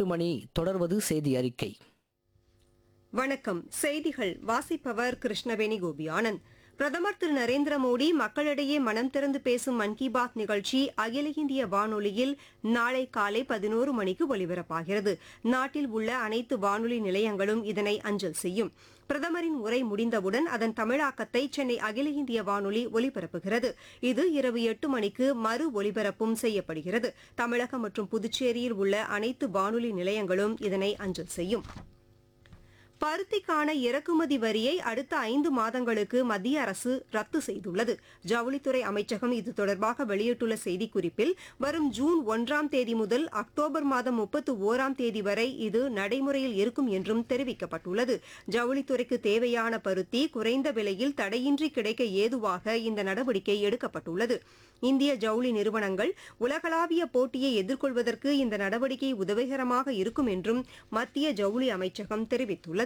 மணி தொடர்வது செய்தி அறிக்கை வணக்கம் செய்திகள் வாசிப்பவர் கிருஷ்ணவேணி கோபியானந்த் பிரதமர் திரு நரேந்திர மோடி மக்களிடையே மனம் திறந்து பேசும் மன் கி பாத் நிகழ்ச்சி அகில இந்திய வானொலியில் நாளை காலை பதினோரு மணிக்கு ஒலிபரப்பாகிறது நாட்டில் உள்ள அனைத்து வானொலி நிலையங்களும் இதனை அஞ்சல் செய்யும் பிரதமரின் உரை முடிந்தவுடன் அதன் தமிழாக்கத்தை சென்னை அகில இந்திய வானொலி ஒலிபரப்புகிறது இது இரவு எட்டு மணிக்கு மறு ஒலிபரப்பும் செய்யப்படுகிறது தமிழகம் மற்றும் புதுச்சேரியில் உள்ள அனைத்து வானொலி நிலையங்களும் இதனை அஞ்சல் செய்யும் பருத்திக்கான இறக்குமதி வரியை அடுத்த ஐந்து மாதங்களுக்கு மத்திய அரசு ரத்து செய்துள்ளது ஜவுளித்துறை அமைச்சகம் இது தொடர்பாக வெளியிட்டுள்ள செய்திக்குறிப்பில் வரும் ஜூன் ஒன்றாம் தேதி முதல் அக்டோபர் மாதம் முப்பத்து ஓராம் தேதி வரை இது நடைமுறையில் இருக்கும் என்றும் தெரிவிக்கப்பட்டுள்ளது ஜவுளித்துறைக்கு தேவையான பருத்தி குறைந்த விலையில் தடையின்றி கிடைக்க ஏதுவாக இந்த நடவடிக்கை எடுக்கப்பட்டுள்ளது இந்திய ஜவுளி நிறுவனங்கள் உலகளாவிய போட்டியை எதிர்கொள்வதற்கு இந்த நடவடிக்கை உதவிகரமாக இருக்கும் என்றும் மத்திய ஜவுளி அமைச்சகம் தெரிவித்துள்ளது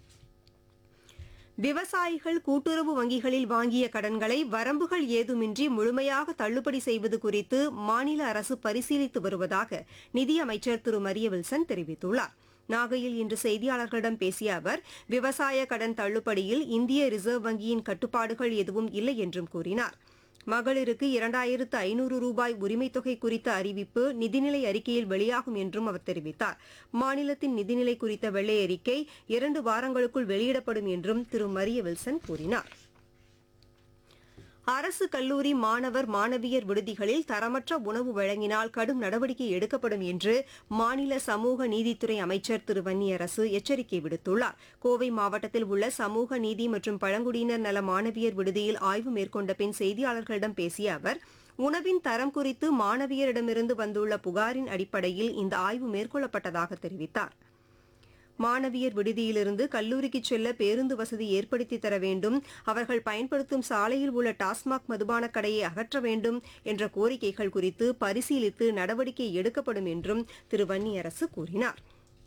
விவசாயிகள் கூட்டுறவு வங்கிகளில் வாங்கிய கடன்களை வரம்புகள் ஏதுமின்றி முழுமையாக தள்ளுபடி செய்வது குறித்து மாநில அரசு பரிசீலித்து வருவதாக நிதியமைச்சர் திரு மரிய வில்சன் தெரிவித்துள்ளார் நாகையில் இன்று செய்தியாளர்களிடம் பேசிய அவர் விவசாய கடன் தள்ளுபடியில் இந்திய ரிசர்வ் வங்கியின் கட்டுப்பாடுகள் எதுவும் இல்லை என்றும் கூறினார் மகளிருக்கு இரண்டாயிரத்து ஐநூறு ரூபாய் உரிமைத் தொகை குறித்த அறிவிப்பு நிதிநிலை அறிக்கையில் வெளியாகும் என்றும் அவர் தெரிவித்தார் மாநிலத்தின் நிதிநிலை குறித்த வெள்ளை அறிக்கை இரண்டு வாரங்களுக்குள் வெளியிடப்படும் என்றும் திரு மரிய வில்சன் கூறினார் அரசு கல்லூரி மாணவர் மாணவியர் விடுதிகளில் தரமற்ற உணவு வழங்கினால் கடும் நடவடிக்கை எடுக்கப்படும் என்று மாநில சமூக நீதித்துறை அமைச்சர் திரு வன்னியரசு எச்சரிக்கை விடுத்துள்ளார் கோவை மாவட்டத்தில் உள்ள சமூக நீதி மற்றும் பழங்குடியினர் நல மாணவியர் விடுதியில் ஆய்வு மேற்கொண்ட பின் செய்தியாளர்களிடம் பேசிய அவர் உணவின் தரம் குறித்து மாணவியரிடமிருந்து வந்துள்ள புகாரின் அடிப்படையில் இந்த ஆய்வு மேற்கொள்ளப்பட்டதாக தெரிவித்தார் மாணவியர் விடுதியிலிருந்து கல்லூரிக்கு செல்ல பேருந்து வசதி ஏற்படுத்தி தர வேண்டும் அவர்கள் பயன்படுத்தும் சாலையில் உள்ள டாஸ்மாக் மதுபான கடையை அகற்ற வேண்டும் என்ற கோரிக்கைகள் குறித்து பரிசீலித்து நடவடிக்கை எடுக்கப்படும் என்றும் திரு வன்னியரசு கூறினார்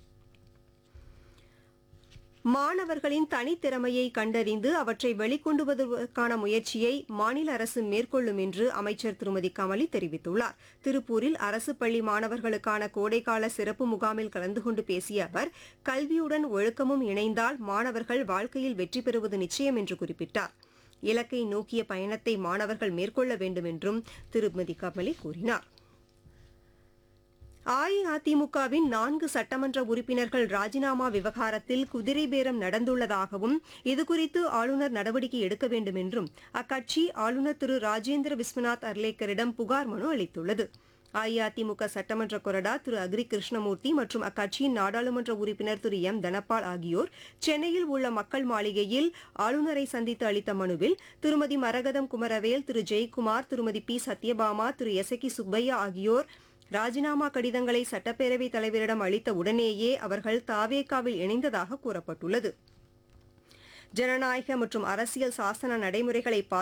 மாணவர்களின் தனித்திறமையை கண்டறிந்து அவற்றை வெளிக்கொண்டு வருவதற்கான முயற்சியை மாநில அரசு மேற்கொள்ளும் என்று அமைச்சர் திருமதி கமலி தெரிவித்துள்ளார் திருப்பூரில் அரசு பள்ளி மாணவர்களுக்கான கோடைக்கால சிறப்பு முகாமில் கலந்து கொண்டு பேசிய அவர் கல்வியுடன் ஒழுக்கமும் இணைந்தால் மாணவர்கள் வாழ்க்கையில் வெற்றி பெறுவது நிச்சயம் என்று குறிப்பிட்டார் இலக்கை நோக்கிய பயணத்தை மாணவர்கள் மேற்கொள்ள வேண்டும் என்றும் திருமதி கமலி கூறினார் அஇஅதிமுகவின் நான்கு சட்டமன்ற உறுப்பினர்கள் ராஜினாமா விவகாரத்தில் குதிரை பேரம் நடந்துள்ளதாகவும் இதுகுறித்து ஆளுநர் நடவடிக்கை எடுக்க வேண்டும் என்றும் அக்கட்சி ஆளுநர் திரு ராஜேந்திர விஸ்வநாத் அர்லேக்கரிடம் புகார் மனு அளித்துள்ளது அஇஅதிமுக சட்டமன்ற கொறடா திரு அக்ரி கிருஷ்ணமூர்த்தி மற்றும் அக்கட்சியின் நாடாளுமன்ற உறுப்பினர் திரு எம் தனபால் ஆகியோர் சென்னையில் உள்ள மக்கள் மாளிகையில் ஆளுநரை சந்தித்து அளித்த மனுவில் திருமதி மரகதம் குமரவேல் திரு ஜெயக்குமார் திருமதி பி சத்யபாமா திரு எசகி சுப்பையா ஆகியோர் ராஜினாமா கடிதங்களை சட்டப்பேரவைத் தலைவரிடம் அளித்த உடனேயே அவர்கள் தாவேகாவில் இணைந்ததாக கூறப்பட்டுள்ளது ஜனநாயக மற்றும் அரசியல் சாசன நடைமுறைகளை